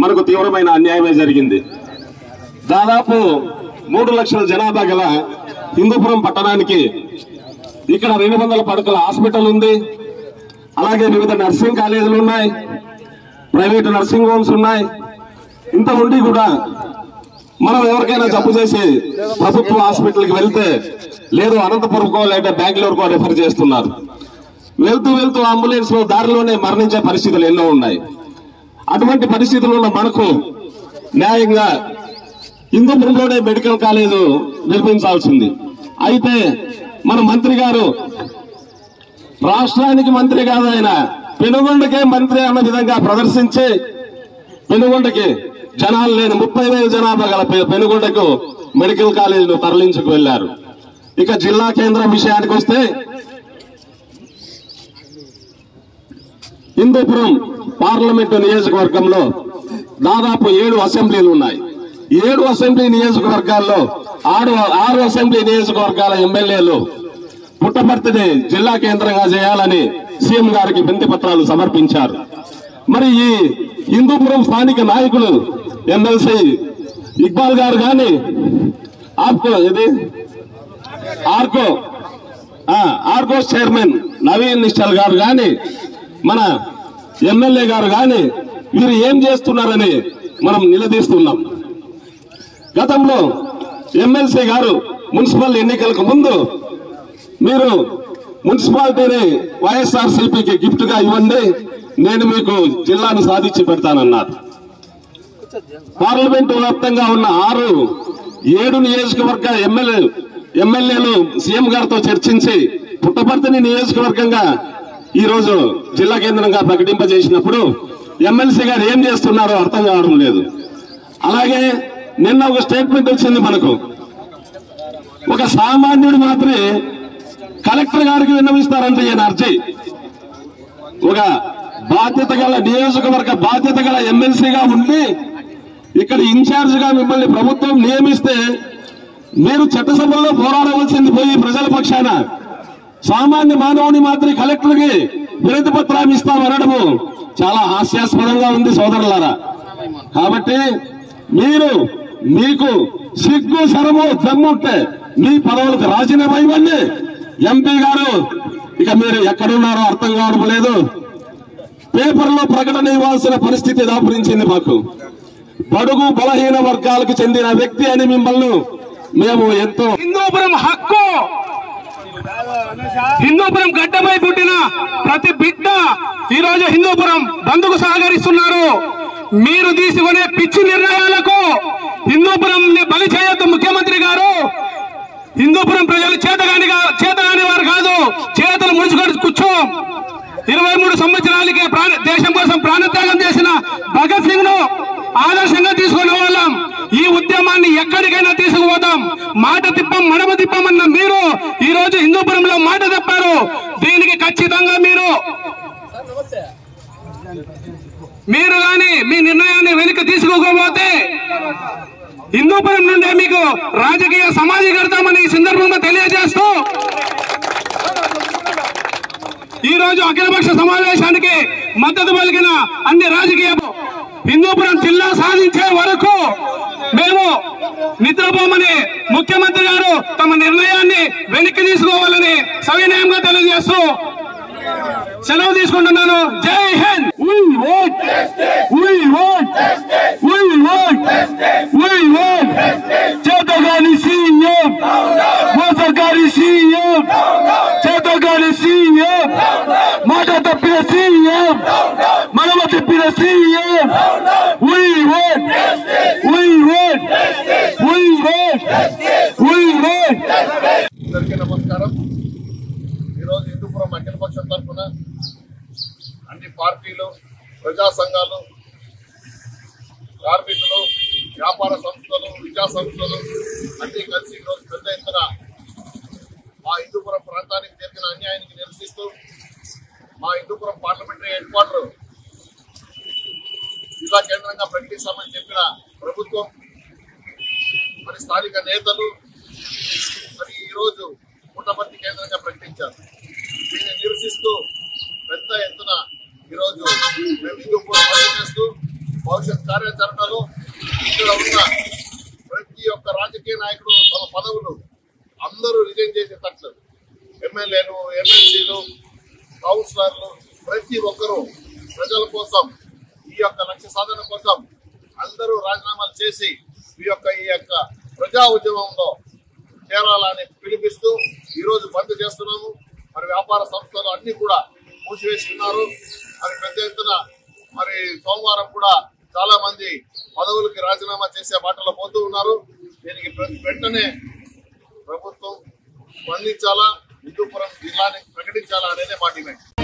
మనకు తీవ్రమైన అన్యాయమే జరిగింది దాదాపు మూడు లక్షల జనాభా గల హిందూపురం పట్టణానికి ఇక్కడ రెండు వందల పడకల హాస్పిటల్ ఉంది అలాగే వివిధ నర్సింగ్ కాలేజీలు ఉన్నాయి ప్రైవేట్ నర్సింగ్ హోమ్స్ ఉన్నాయి ఇంత ఉండి కూడా మనం ఎవరికైనా జబ్బు చేసి ప్రభుత్వ హాస్పిటల్కి వెళ్తే లేదు అనంతపురంకో లేదా బెంగళూరుకో రిఫర్ చేస్తున్నారు వెళ్తూ వెళ్తూ అంబులెన్స్ లో దారిలోనే మరణించే పరిస్థితులు ఎన్నో ఉన్నాయి అటువంటి పరిస్థితులు ఉన్న మనకు న్యాయంగా హిందూపురంలోనే మెడికల్ కాలేజ్ నిర్మించాల్సింది అయితే మన మంత్రి గారు రాష్ట్రానికి మంత్రి కాదు ఆయన పెనుగొండకే మంత్రి అన్న విధంగా ప్రదర్శించి పెనుగొండకి జనాలు లేని ముప్పై వేల జనాభా గల పె- పెనుగొండకు మెడికల్ కాలేజీలు తరలించుకు వెళ్లారు ఇక జిల్లా కేంద్రం విషయానికి వస్తే హిందూపురం పార్లమెంటు నియోజకవర్గంలో దాదాపు ఏడు అసెంబ్లీలు ఉన్నాయి ఏడు అసెంబ్లీ నియోజకవర్గాల్లో ఆరు ఆరు అసెంబ్లీ నియోజకవర్గాల ఎమ్మెల్యేలు పుట్టపర్తిని జిల్లా కేంద్రంగా చేయాలని సీఎం గారికి వినతి పత్రాలు సమర్పించారు మరి ఈ హిందూపురం స్థానిక నాయకులు ఎమ్మెల్సీ ఇక్బాల్ గారు కానీ ఆప్కో ఇది ఆర్కో ఆ, ఆర్కోస్ చైర్మన్ నవీన్ నిశ్చల్ గారు గాని మన ఎమ్మెల్యే గారు గాని వీరు ఏం చేస్తున్నారని మనం నిలదీస్తున్నాం గతంలో ఎమ్మెల్సీ గారు మున్సిపల్ ఎన్నికలకు ముందు మీరు మున్సిపాలిటీని వైఎస్ఆర్ సిపికి గిఫ్ట్ గా ఇవ్వండి నేను మీకు జిల్లాను సాధించి పెడతానన్నారు పార్లమెంటు వ్యాప్తంగా ఉన్న ఆరు ఏడు నియోజకవర్గ ఎమ్మెల్యే ఎమ్మెల్యేలు సీఎం గారితో చర్చించి పుట్టపర్తిని నియోజకవర్గంగా ఈ రోజు జిల్లా కేంద్రంగా ప్రకటింపజేసినప్పుడు ఎమ్మెల్సీ గారు ఏం చేస్తున్నారో అర్థం కావడం లేదు అలాగే నిన్న ఒక స్టేట్మెంట్ వచ్చింది మనకు ఒక సామాన్యుడు మాత్రమే కలెక్టర్ గారికి విన్నవిస్తారంటే ఈయన అర్జీ ఒక బాధ్యత గల నియోజకవర్గ బాధ్యత గల ఎమ్మెల్సీగా ఉండి ఇక్కడ ఇన్ఛార్జ్ గా మిమ్మల్ని ప్రభుత్వం నియమిస్తే మీరు చట్టసభల్లో పోరాడవలసింది పోయి ప్రజల పక్షాన సామాన్య మానవుని మాత్రం కలెక్టర్ కి వినతి పత్రాన్ని ఇస్తామనడము చాలా హాస్యాస్పదంగా ఉంది సోదరులారా కాబట్టి మీరు మీకు సిగ్గు శరము దమ్ముంటే మీ పదవులకు రాజీనామా ఇవ్వండి ఎంపీ గారు ఇక మీరు ఎక్కడున్నారో అర్థం కావడం లేదు పేపర్లో ప్రకటన ఇవ్వాల్సిన పరిస్థితి దాపురించింది మాకు బడుగు బలహీన వర్గాలకు చెందిన వ్యక్తి అని మిమ్మల్ని మేము ఎంతో హిందూపురం హక్కు హిందూపురం గడ్డపై పుట్టిన ప్రతి బిడ్డ ఈ రోజు హిందూపురం బంధుకు సహకరిస్తున్నారు మీరు తీసుకునే పిచ్చి నిర్ణయాలకు హిందూపురం బలి చేయొద్దు ముఖ్యమంత్రి గారు హిందూపురం ప్రజలు చేతగాని గా- చేతగాని వారు కాదు చేతులు ముడుచుకొని కూర్చో ఇరవై మూడు సంవత్సరాలకే ప్రాణ దేశం కోసం ప్రాణత్యాగం చేసిన భగత్ సింగ్ ను ఆదర్శంగా తీసుకునే వాళ్ళం ఈ ఉద్యమాన్ని ఎక్కడికైనా తీసుకుపోతాం మాట తిప్పం మడమ తిప్పమన్న మీరు ఈ రోజు హిందూపురంలో మాట తప్పారు దీనికి ఖచ్చితంగా మీరు మీరు గాని మీ నిర్ణయాన్ని వెనుక తీసుకోకపోతే హిందూపురం నుండే మీకు రాజకీయ సమాధి కడతామని ఈ సందర్భంగా తెలియజేస్తూ ఈ రోజు అఖిలపక్ష సమావేశానికి మద్దతు పలికిన అన్ని రాజకీయ హిందూపురం జిల్లా సాధించే వరకు మేము నిద్రపోమని ముఖ్యమంత్రి గారు తమ నిర్ణయాన్ని వెనక్కి తీసుకోవాలని సవినయంగా తెలియజేస్తూ సెలవు తీసుకుంటున్నాను జై హింద్ We want We want We want We want చేతగాని సీఎం మోసగాని సీఎం చేతగాని సీఎం మాట తప్పిన సీఎం మనమ తప్పిన CM We want We want We want We want అందరికీ నమస్కారం ఈరోజు హిందూపురం అఖిలపక్షం తరఫున అన్ని పార్టీలు ప్రజా సంఘాలు కార్మికులు వ్యాపార సంస్థలు విద్యా సంస్థలు అన్ని కలిసి ఈరోజు పెద్ద ఎత్తున మా హిందూపురం ప్రాంతానికి జరిగిన అన్యాయానికి నిరసిస్తూ మా హిందూపురం పార్లమెంటరీ హెడ్ క్వార్టర్ జిల్లా కేంద్రంగా ప్రకటిస్తామని చెప్పిన ప్రభుత్వం మరి స్థానిక నేతలు మరి ఈ రోజు పుట్టపర్తి కేంద్రంగా ప్రకటించారు దీన్ని నిరసిస్తూ పెద్ద ఎత్తున ఈరోజు మేము హిందూపూర్ చేస్తూ భవిష్యత్ కార్యాచరణ ఎమ్మెల్యేలు ఎమ్మెల్సీలు కౌన్సిలర్లు ప్రతి ఒక్కరూ ప్రజల కోసం ఈ యొక్క లక్ష్య సాధన కోసం అందరూ రాజీనామాలు చేసి ఈ యొక్క ఈ యొక్క ప్రజా ఉద్యమంలో చేరాలని పిలిపిస్తూ ఈ రోజు బంద్ చేస్తున్నాము మరి వ్యాపార సంస్థలు అన్ని కూడా మూసివేసి ఉన్నారు మరి పెద్ద ఎత్తున మరి సోమవారం కూడా చాలా మంది పదవులకి రాజీనామా చేసే బాటలో పోతూ ఉన్నారు దీనికి ప్ర- వెంటనే ప్రభుత్వం స్పందించాలా హిందూపురం జిల్లాని ప్రకటించాలా అనేది మా డిమాండ్